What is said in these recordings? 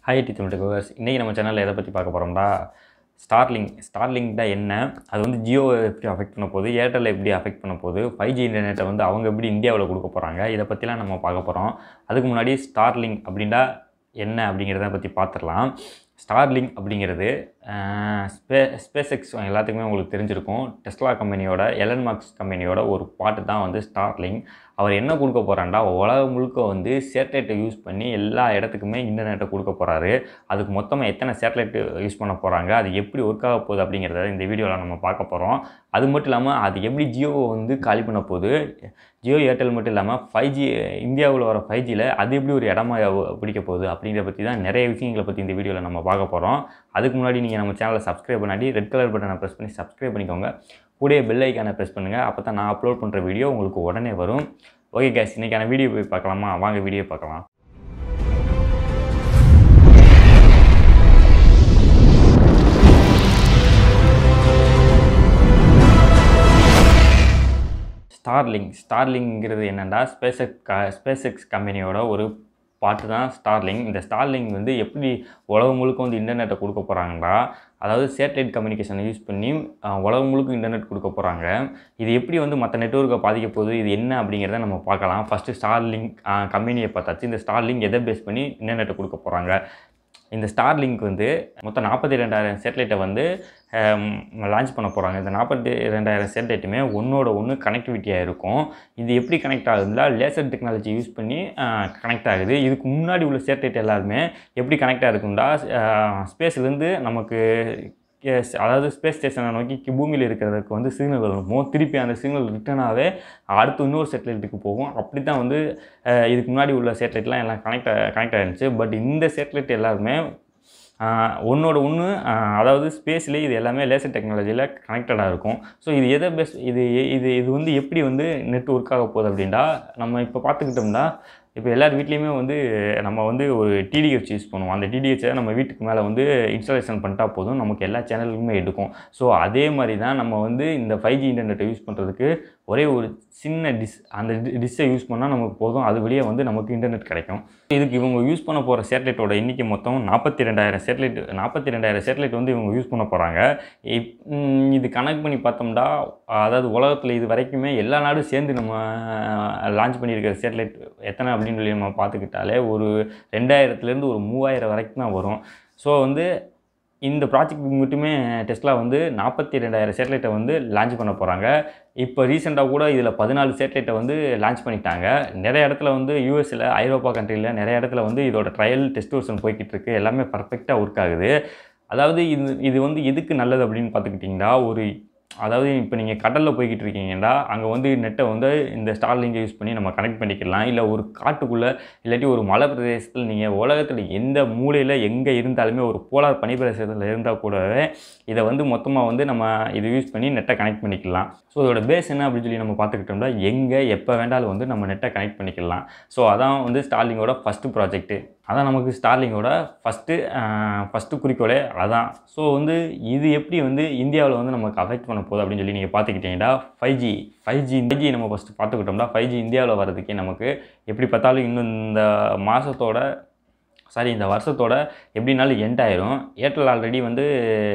hi D Tamil viewers இன்றைக்கி நம்ம சேனலில் எதை பற்றி பார்க்க போகிறோம்டா ஸ்டார்லிங் ஸ்டார்லிங் தான் என்ன அது வந்து ஜியோ எப்படி அஃபெக்ட் பண்ண போகுது ஏர்டெல் எப்படி அஃபெக்ட் பண்ண போகுது ஃபைவ் ஜி இன்டர்நெட்டை வந்து அவங்க எப்படி இந்தியாவில் கொடுக்க போகிறாங்க இதை பற்றிலாம் நம்ம பார்க்க போகிறோம் அதுக்கு முன்னாடி ஸ்டார்லிங் அப்படின்னா என்ன அப்படிங்கிறத பற்றி பார்த்துடலாம் ஸ்டார்லிங் அப்படிங்கிறது ஸ்பே ஸ்பேஸ் எக்ஸ் எல்லாத்துக்குமே உங்களுக்கு தெரிஞ்சிருக்கும் டெஸ்லா கம்பெனியோட எலன் மார்க்ஸ் கம்பெனியோட ஒரு பாட்டு தான் வந்து ஸ்டார்லிங் அவர் என்ன கொடுக்க போகிறாண்டா உலகம் முழுக்க வந்து சேட்டலைட்டை யூஸ் பண்ணி எல்லா இடத்துக்குமே இன்டர்நெட்டை கொடுக்க போகிறாரு அதுக்கு மொத்தமாக எத்தனை சேட்டலைட் யூஸ் பண்ண போகிறாங்க அது எப்படி ஒர்க் ஆக போகுது அப்படிங்கிறத இந்த வீடியோவில் நம்ம பார்க்க போகிறோம் அது மட்டும் இல்லாமல் அது எப்படி ஜியோவை வந்து காலி பண்ண போகுது ஜியோ ஏர்டெல் மட்டும் இல்லாமல் ஃபைவ் ஜி இந்தியாவில் வர ஃபைவ் ஜியில் அது எப்படி ஒரு இடமா பிடிக்க போகுது அப்படிங்கிறத பற்றி தான் நிறைய விஷயங்களை பற்றி இந்த வீடியோவில் நம்ம பார்க்க போகிறோம் அதுக்கு முன்னாடி நீங்கள் நம்ம சேனலை சப்ஸ்கிரைப் பண்ணாடி ரெட் கலர் பட்டனை ப்ரெஸ் பண்ணி சப்ஸ்கிரைப் பண்ணிக்கோங்க கூடயே பெல் ஐக்கானை ப்ரெஸ் பண்ணுங்கள் அப்போ தான் நான் அப்லோட் பண்ணுற வீடியோ உங்களுக்கு உடனே வரும் ஓகே கேஸ் இன்றைக்கான வீடியோ போய் பார்க்கலாமா வாங்க வீடியோ பார்க்கலாம் ஸ்டார்லிங் ஸ்டார்லிங்கிறது என்னென்னா ஸ்பேஸ் எக்ஸ் ஸ்பேஸ் எக்ஸ் கம்பெனியோட ஒரு பாட்டு தான் ஸ்டார்லிங் இந்த ஸ்டார்லிங் வந்து எப்படி உலகம் முழுக்க வந்து இன்டர்நெட்டை கொடுக்க போகிறாங்களா அதாவது சேட்டலைட் கம்யூனிகேஷனை யூஸ் பண்ணி அஹ், உலகம் முழுக்க இன்டர்நெட் கொடுக்க போகிறாங்க இது எப்படி வந்து மற்ற நெட்ஒர்க்கை பாதிக்க போகுது இது என்ன அப்படிங்கிறத நம்ம பார்க்கலாம் ஃபஸ்ட்டு ஸ்டார்லிங் கம்பெனியை பார்த்தாச்சு இந்த ஸ்டார்லிங் எதை பேஸ் பண்ணி இன்டர்நெட்டை கொடுக்க போகிறாங்க இந்த ஸ்டார்லிங்க் வந்து மொத்தம் நாற்பத்தி ரெண்டாயிரம் சேட்டலைட்டை வந்து லான்ச் பண்ண போகிறாங்க இந்த நாற்பத்தி ரெண்டாயிரம் சேட்டலைட்டுமே ஒன்றோட ஒன்று கனெக்டிவிட்டியாக இருக்கும் இது எப்படி கனெக்ட் ஆகுதுன்னா லேசர் டெக்னாலஜி யூஸ் பண்ணி கனெக்ட் ஆகுது இதுக்கு முன்னாடி உள்ள சேட்டலைட் எல்லாருமே எப்படி கனெக்ட் ஆகிருக்குண்டா ஸ்பேஸ்லேருந்து நமக்கு yes, அதாவது ஸ்பேஸ் ஸ்டேஷனை நோக்கி கி- பூமியில் இருக்கிறதுக்கு வந்து சிக்னல் வரும் திருப்பி அந்த சிக்னல் ரிட்டர்னாகவே அடுத்து இன்னொரு சேட்டலைட்டுக்கு போகும் அப்படி தான் வந்து அஹ், இதுக்கு முன்னாடி உள்ள சேட்டலைட்லாம் எல்லாம் கனெக்ட் கனெக்ட் ஆயிருந்துச்சு பட் இந்த சேட்டலைட் எல்லாருமே ஆஹ், ஒன்றோட ஒன்று அதாவது ஸ்பேஸ்லேயே இது எல்லாமே லேசர் டெக்னாலஜியில் கனெக்டடாக இருக்கும் ஸோ இது எதை பெஸ்ட் இது இது இது வந்து எப்படி வந்து நெட் ஒர்க் ஆக போகுது அப்படின்டா நம்ம இப்போ பார்த்துக்கிட்டோம்னா இப்போ எல்லார் வீட்லேயுமே வந்து நம்ம வந்து ஒரு டிடிஹெச் யூஸ் பண்ணுவோம் அந்த டிடிஹெச்சை நம்ம வீட்டுக்கு மேலே வந்து இன்ஸ்டாலேஷன் பண்ணிட்டா போதும் நமக்கு எல்லா சேனலுக்குமே எடுக்கும் ஸோ அதே மாதிரி தான் நம்ம வந்து இந்த ஃபைவ் ஜி இன்டர்நெட்டை யூஸ் பண்ணுறதுக்கு ஒரே ஒரு சின்ன டிஸ் அந்த டிஷ்ஷை யூஸ் பண்ணால் நமக்கு போதும் அது வழியே வந்து நமக்கு இன்டர்நெட் கிடைக்கும் இதுக்கு இவங்க யூஸ் பண்ண போகிற சேட்டலைட்டோட எண்ணிக்கை மொத்தம் நாற்பத்தி ரெண்டாயிரம் சேட்டலைட் நாற்பத்தி ரெண்டாயிரம் சேட்டலைட் வந்து இவங்க யூஸ் பண்ண போகிறாங்க இப் ம், இது கனெக்ட் பண்ணி பார்த்தோம்னா அதாவது உலகத்தில் இது வரைக்குமே எல்லா நாடும் சேர்ந்து நம்ம லான்ச் பண்ணியிருக்கிற சேட்டலைட் எத்தனை அப்படின்னு சொல்லி நம்ம பார்த்துக்கிட்டாலே ஒரு ரெண்டாயிரத்துலேருந்து ஒரு மூவாயிரம் வரைக்கும் தான் வரும் ஸோ வந்து இந்த ப்ராஜெக்ட் மட்டுமே டெஸ்லா வந்து நாற்பத்தி ரெண்டாயிரம் சேட்டலைட்டை வந்து லான்ச் பண்ண போகிறாங்க இப்போ ரீசெண்டாக கூட இதில் பதினாலு சேட்டலைட்டை வந்து லான்ச் பண்ணிட்டாங்க நிறைய இடத்துல வந்து யூஎஸில் ஐரோப்பா கண்ட்ரியில் நிறைய இடத்துல வந்து இதோட ட்ரையல் டெஸ்ட் வெர்ஷன் போய்கிட்டு இருக்கு எல்லாமே பர்ஃபெக்டாக ஒர்க் ஆகுது அதாவது இது இது வந்து எதுக்கு நல்லது அப்படின்னு பார்த்துக்கிட்டிங்கன்னா ஒரு அதாவது இப்போ நீங்கள் கடலில் போய்கிட்டு இருக்கீங்கன்னா அங்கே வந்து நெட்டை வந்து இந்த ஸ்டார்லிங்கை யூஸ் பண்ணி நம்ம கனெக்ட் பண்ணிக்கலாம் இல்லை ஒரு காட்டுக்குள்ளே இல்லாட்டி ஒரு மலை பிரதேசத்தில் நீங்கள் உலகத்தில் எந்த மூலையில் எங்கே இருந்தாலுமே ஒரு போலார் பனி பிரதேசத்தில் இருந்தால் கூடவே இதை வந்து மொத்தமாக வந்து நம்ம இதை யூஸ் பண்ணி நெட்டை கனெக்ட் பண்ணிக்கலாம் ஸோ இதோட பேஸ் என்ன அப்படின்னு சொல்லி நம்ம பார்த்துக்கிட்டோம்னா எங்கே எப்போ வேண்டாலும் வந்து நம்ம நெட்டை கனெக்ட் பண்ணிக்கலாம் ஸோ அதான் வந்து ஸ்டார்லிங்கோட ஃபஸ்ட்டு ப்ராஜெக்ட்டு அதான் நமக்கு ஸ்டார்லிங்கோட ஃபஸ்ட்டு ஃபஸ்ட்டு குறிக்கோளே அதான் ஸோ வந்து இது எப்படி வந்து இந்தியாவில் வந்து நமக்கு அஃபெக்ட் பண்ண போகுது அப்படின்னு சொல்லி நீங்கள் பார்த்துக்கிட்டீங்கன்னா five G five G five G நம்ம ஃபஸ்ட்டு பார்த்துக்கிட்டோம்னா ஃபைவ் ஜி இந்தியாவில் வர்றதுக்கே நமக்கு எப்படி பார்த்தாலும் இன்னும் இந்த மாதத்தோட சாரி இந்த வருஷத்தோட எப்படினாலும் எண்ட் ஆயிரும் ஏர்டெல் ஆல்ரெடி வந்து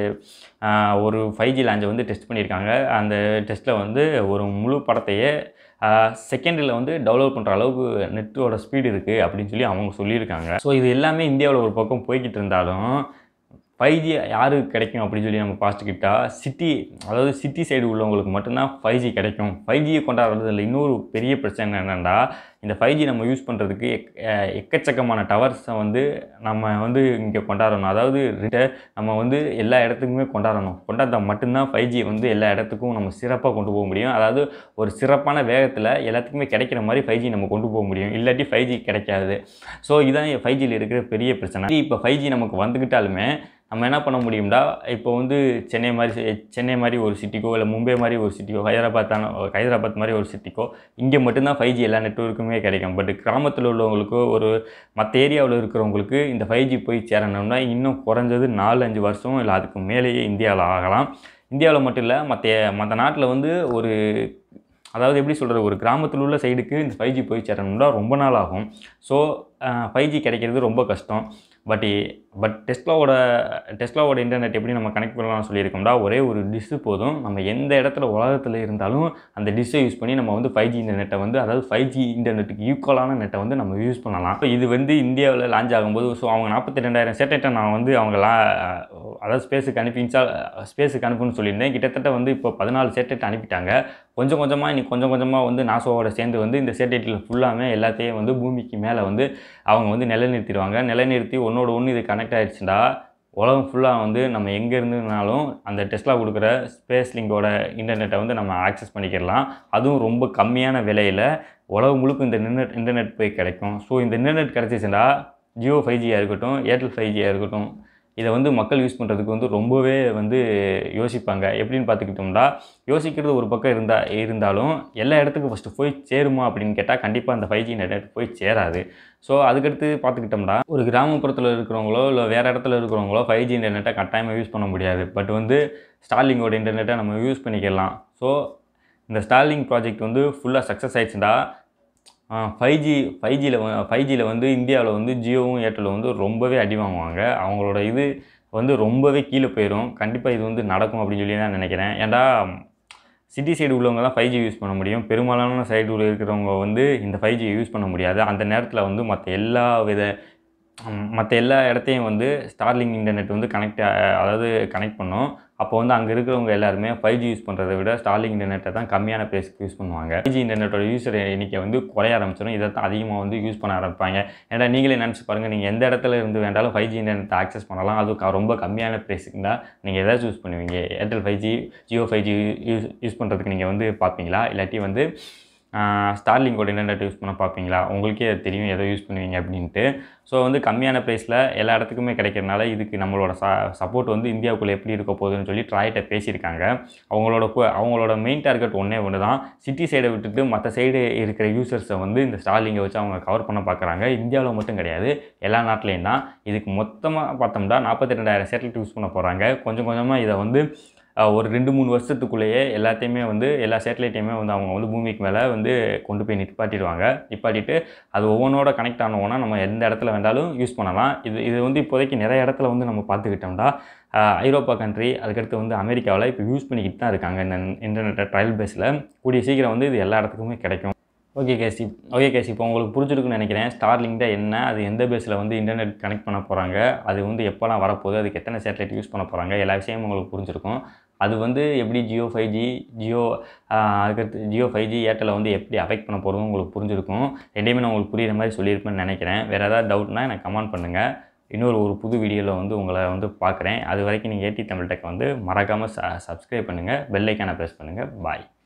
ஆஹ், ஒரு ஃபைவ் ஜி லான்ச்சை வந்து டெஸ்ட் பண்ணியிருக்காங்க அந்த டெஸ்ட்டில் வந்து ஒரு முழு படத்தையே செகண்டில் வந்து டெவலப் பண்ணுற அளவுக்கு நெட்டோட ஸ்பீடு இருக்குது அப்படின்னு சொல்லி அவங்க சொல்லியிருக்காங்க ஸோ இது எல்லாமே இந்தியாவில் ஒரு பக்கம் போய்கிட்டு இருந்தாலும் ஃபைவ் ஜி யாருக்கு கிடைக்கும் அப்படின்னு சொல்லி நம்ம பார்த்துக்கிட்டா சிட்டி அதாவது சிட்டி சைடு உள்ளவங்களுக்கு மட்டும்தான் ஃபைவ் ஜி கிடைக்கும் ஃபைவ் ஜியை கொண்டாடுறதுல இன்னொரு பெரிய பிரச்சனை என்னென்னா இந்த ஃபைவ் ஜி நம்ம யூஸ் பண்ணுறதுக்கு எக் அஹ் எக்கச்சக்கமான டவர்ஸை வந்து நம்ம வந்து இங்கே கொண்டாடணும் அதாவது ரிட்ட நம்ம வந்து எல்லா இடத்துக்குமே கொண்டாடணும் கொண்டாடினா மட்டும்தான் ஃபைவ் ஜி வந்து எல்லா இடத்துக்கும் நம்ம சிறப்பாக கொண்டு போக முடியும் அதாவது ஒரு சிறப்பான வேகத்தில் எல்லாத்துக்குமே கிடைக்கிற மாதிரி ஃபைவ் ஜி நம்ம கொண்டு போக முடியும் இல்லாட்டி ஃபைவ் ஜி கிடைக்காது ஸோ இதான் ஃபைவ் ஜியில் இருக்கிற பெரிய பிரச்சனை இப்போ ஃபைவ் ஜி நமக்கு வந்துக்கிட்டாலுமே நம்ம என்ன பண்ண முடியும்டா இப்போ வந்து சென்னை மாதிரி சி- சென்னை மாதிரி ஒரு சிட்டிக்கோ இல்லை மும்பை மாதிரி ஒரு சிட்டிக்கோ ஹைதராபாத் ஹைதராபாத் மாதிரி ஒரு சிட்டிக்கோ இங்கே மட்டும்தான் ஃபைவ் ஜி எல்லா நெட்ஒர்க்குமே கிடைக்கும் பட் கிராமத்தில் உள்ளவங்களுக்கோ ஒரு மற்ற ஏரியாவில் இருக்கிறவங்களுக்கு இந்த ஃபைவ் ஜி போய் சேரணும்னா இன்னும் குறைஞ்சது நாலு அஞ்சு வருஷம் இல்லை அதுக்கு மேலேயே இந்தியாவில் ஆகலாம் இந்தியாவில் மட்டும் இல்லை மற்ற மற்ற நாட்டில் வந்து ஒரு அதாவது எப்படி சொல்கிறது ஒரு கிராமத்தில் உள்ள சைடுக்கு இந்த ஃபைவ் ஜி போய் சேரணும்னா ரொம்ப நாள் ஆகும் ஸோ ஃபைவ் ஜி கிடைக்கிறது ரொம்ப கஷ்டம் பட் பட் டெஸ்லாவோட டெஸ்லாவோட இன்டர்நெட் எப்படி நம்ம கனெக்ட் பண்ணலாம் சொல்லியிருக்கோம்டா ஒரே ஒரு டிஷ்ஷு போதும் நம்ம எந்த இடத்துல உலகத்தில் இருந்தாலும் அந்த டிஷ்ஷை யூஸ் பண்ணி நம்ம வந்து ஃபைவ் ஜி இன்டர்நெட்டை வந்து அதாவது ஃபைவ் ஜி இன்டர்நெட்டுக்கு ஈக்குவலான நெட்டை வந்து நம்ம யூஸ் பண்ணலாம் இப்போ இது வந்து இந்தியாவில் லான்ச் ஆகும்போது ஸோ அவங்க நாற்பத்தி ரெண்டாயிரம் சேட்டலைட்டை நான் வந்து அவங்க லா அதாவது ஸ்பேஸுக்கு அனுப்பி இன்ஸ்டா ஸ்பேஸுக்கு அனுப்புன்னு சொல்லியிருந்தேன் கிட்டத்தட்ட வந்து இப்போ பதினாலு சேட்டலைட் அனுப்பிட்டாங்க கொஞ்சம் கொஞ்சமாக இன்னைக்கு கொஞ்சம் கொஞ்சமாக வந்து நாசோவோட சேர்ந்து வந்து இந்த சேட்டலைட்டில் ஃபுல்லாமே எல்லாத்தையும் வந்து பூமிக்கு மேலே வந்து அவங்க வந்து நிலைநிறுத்திடுவாங்க நிலைநிறுத்தி ஒன்றோட ஒன்று இது கனெக்ட் ஆகிடுச்சுடா உலகம் ஃபுல்லாக வந்து நம்ம எங்கே இருந்துனாலும் அந்த டெஸ்லா கொடுக்குற ஸ்பேஸ் லிங்கோட இன்டர்நெட்டை வந்து நம்ம ஆக்சஸ் பண்ணிக்கிடலாம் அதுவும் ரொம்ப கம்மியான விலையில் உலகம் முழுக்க இந்த இன்டர்நெட் இன்டர்நெட் போய் கிடைக்கும் ஸோ இந்த இன்டர்நெட் கிடச்சிச்சுன்னா ஜியோ ஃபைவ் ஜியாக இருக்கட்டும் ஏர்டெல் ஃபைவ் ஜியாக இருக்கட்டும் இதை வந்து மக்கள் யூஸ் பண்ணுறதுக்கு வந்து ரொம்பவே வந்து யோசிப்பாங்க எப்படின்னு பார்த்துக்கிட்டோம்னா யோசிக்கிறது ஒரு பக்கம் இருந்தா இருந்தாலும் எல்லா இடத்துக்கும் ஃபஸ்ட்டு போய் சேருமா அப்படின்னு கேட்டால் கண்டிப்பாக அந்த ஃபைவ் ஜி நெட் போய் சேராது ஸோ அதுக்கடுத்து பார்த்துக்கிட்டோம்னா ஒரு கிராமப்புறத்தில் இருக்கிறவங்களோ இல்லை வேறு இடத்துல இருக்கிறவங்களோ ஃபைவ் ஜி இன்டர்நெட்டை கட்டாயமாக யூஸ் பண்ண முடியாது பட் வந்து ஸ்டார்லிங்கோட இன்டர்நெட்டை நம்ம யூஸ் பண்ணிக்கலாம் ஸோ இந்த ஸ்டார்லிங் ப்ராஜெக்ட் வந்து ஃபுல்லாக சக்ஸஸ் ஆயிடுச்சுடா ஃபைவ் ஜி ஃபைவ் ஜியில் ஃபைவ் ஜியில் வந்து இந்தியாவில் வந்து ஜியோவும் ஏர்டெல்லும் வந்து ரொம்பவே அடி வாங்குவாங்க அவங்களோட இது வந்து ரொம்பவே கீழே போயிடும் கண்டிப்பாக இது வந்து நடக்கும் அப்படின்னு சொல்லி தான் நினைக்கிறேன் ஏன்டா சிட்டி சைடு உள்ளவங்க தான் ஃபைவ் ஜி யூஸ் பண்ண முடியும் பெரும்பாலான சைடு இருக்கிறவங்க வந்து இந்த ஃபைவ் ஜி யூஸ் பண்ண முடியாது அந்த நேரத்தில் வந்து மற்ற எல்லா வித மற்ற எல்லா இடத்தையும் வந்து ஸ்டார்லிங் இன்டர்நெட் வந்து கனெக்ட் அதாவது கனெக்ட் பண்ணும் அப்போ வந்து அங்கே இருக்கிறவங்க எல்லாருமே ஃபைவ் ஜி யூஸ் பண்ணுறதை விட ஸ்டார்லிங் இன்டர்நெட்டை தான் கம்மியான ப்ரைஸ்க்கு யூஸ் பண்ணுவாங்க ஃபைவ் ஜி இன்டர்நெட்டோட யூஸர் எண்ணிக்கை வந்து குறைய ஆரம்பிச்சிடும் இதை தான் அதிகமாக வந்து யூஸ் பண்ண ஆரம்பிப்பாங்க ஏன்னா நீங்களே நினச்சி பாருங்கள் நீங்கள் எந்த இடத்துல இருந்து வேண்டாலும் ஃபைவ் ஜி இன்டர்நெட் ஆக்சஸ் பண்ணலாம் அது க- ரொம்ப கம்மியான ப்ரைஸுக்கு தான் நீங்கள் எதாவது யூஸ் பண்ணுவீங்க Airtel five G Jio five G use use பண்ணுறதுக்கு நீங்கள் வந்து பார்ப்பீங்களா இல்லாட்டி வந்து ஸ்டார்லிங்கோட இன்டர்நெட் யூஸ் பண்ண பார்ப்பீங்களா உங்களுக்கே அது தெரியும் எதை யூஸ் பண்ணுவீங்க அப்படின்ட்டு ஸோ வந்து கம்மியான ப்ரைஸில் எல்லா இடத்துக்குமே கிடைக்கிறனால இதுக்கு நம்மளோட ச சப்போர்ட் வந்து இந்தியாவுக்குள்ளே எப்படி இருக்க போகுதுன்னு சொல்லி ட்ராய்ட்ட பேசியிருக்காங்க அவங்களோட கு- அவங்களோட மெயின் டார்கெட் ஒன்றே ஒன்று தான் சிட்டி சைடை விட்டுட்டு மற்ற சைடு இருக்கிற யூசர்ஸை வந்து இந்த ஸ்டார்லிங்கை வச்சு அவங்க கவர் பண்ண பார்க்குறாங்க இந்தியாவில் மட்டும் கிடையாது எல்லா நாட்டிலையும் தான் இதுக்கு மொத்தமாக பார்த்தோம்னா நாற்பத்தி ரெண்டாயிரம் சேட்டலைட் யூஸ் பண்ண போகிறாங்க கொஞ்சம் கொஞ்சமாக இதை வந்து அஹ், ஒரு ரெண்டு மூணு வருஷத்துக்குள்ளேயே எல்லாத்தையுமே வந்து எல்லா சேட்டலைட்டையுமே வந்து அவங்க வந்து பூமிக்கு மேலே வந்து கொண்டு போய் நிப்பாட்டிடுவாங்க நிப்பாட்டிட்டு அது ஒவ்வொன்றோட கனெக்ட் ஆனோன்னா நம்ம எந்த இடத்துல வேண்டாலும் யூஸ் பண்ணலாம் இது இது வந்து இப்போதைக்கு நிறைய இடத்துல வந்து நம்ம பார்த்துக்கிட்டோம்னா அஹ், ஐரோப்பா கண்ட்ரி அதுக்கடுத்து வந்து அமெரிக்காவில் இப்போ யூஸ் பண்ணிக்கிட்டு தான் இருக்காங்க இந்த இன்டர்நெட்டை ட்ரையல் பேஸில் கூடிய சீக்கிரம் வந்து இது எல்லா இடத்துக்குமே கிடைக்கும் ஓகே கேசி ஓகே கேசி இப்போ உங்களுக்கு புரிஞ்சிருக்குன்னு நினைக்கிறேன் ஸ்டார்லிங்க்டா என்ன அது எந்த பேஸில் வந்து இன்டர்நெட் கனெக்ட் பண்ண போகிறாங்க அது வந்து எப்போலாம் வரப்போகுது அதுக்கு எத்தனை சேட்டலைட் யூஸ் பண்ண போகிறாங்க எல்லா விஷயமும் உங்களுக்கு புரிஞ்சிருக்கும் அது வந்து எப்படி ஜியோ ஃபைவ் ஜி ஜியோ அதுக்கடுத்து ஜியோ ஃபைவ் ஜி ஏர்டெலை வந்து எப்படி அஃபெக்ட் பண்ண போகிறதும் உங்களுக்கு புரிஞ்சிருக்கும் ரெண்டையுமே நான் உங்களுக்கு புரியுற மாதிரி சொல்லியிருப்பேன்னு நினைக்கிறேன் வேறு ஏதாவது டவுட்னா எனக்கு கமெண்ட் பண்ணுங்கள் இன்னொரு ஒரு புது வீடியோவில் வந்து உங்களை வந்து பார்க்குறேன் அது வரைக்கும் நீங்கள் ஏடி தமிழ் டெக் வந்து மறக்காமல் ச சப்ஸ்கிரைப் பண்ணுங்கள் பெல் ஐக்கானை ப்ரெஸ் பண்ணுங்கள் பாய்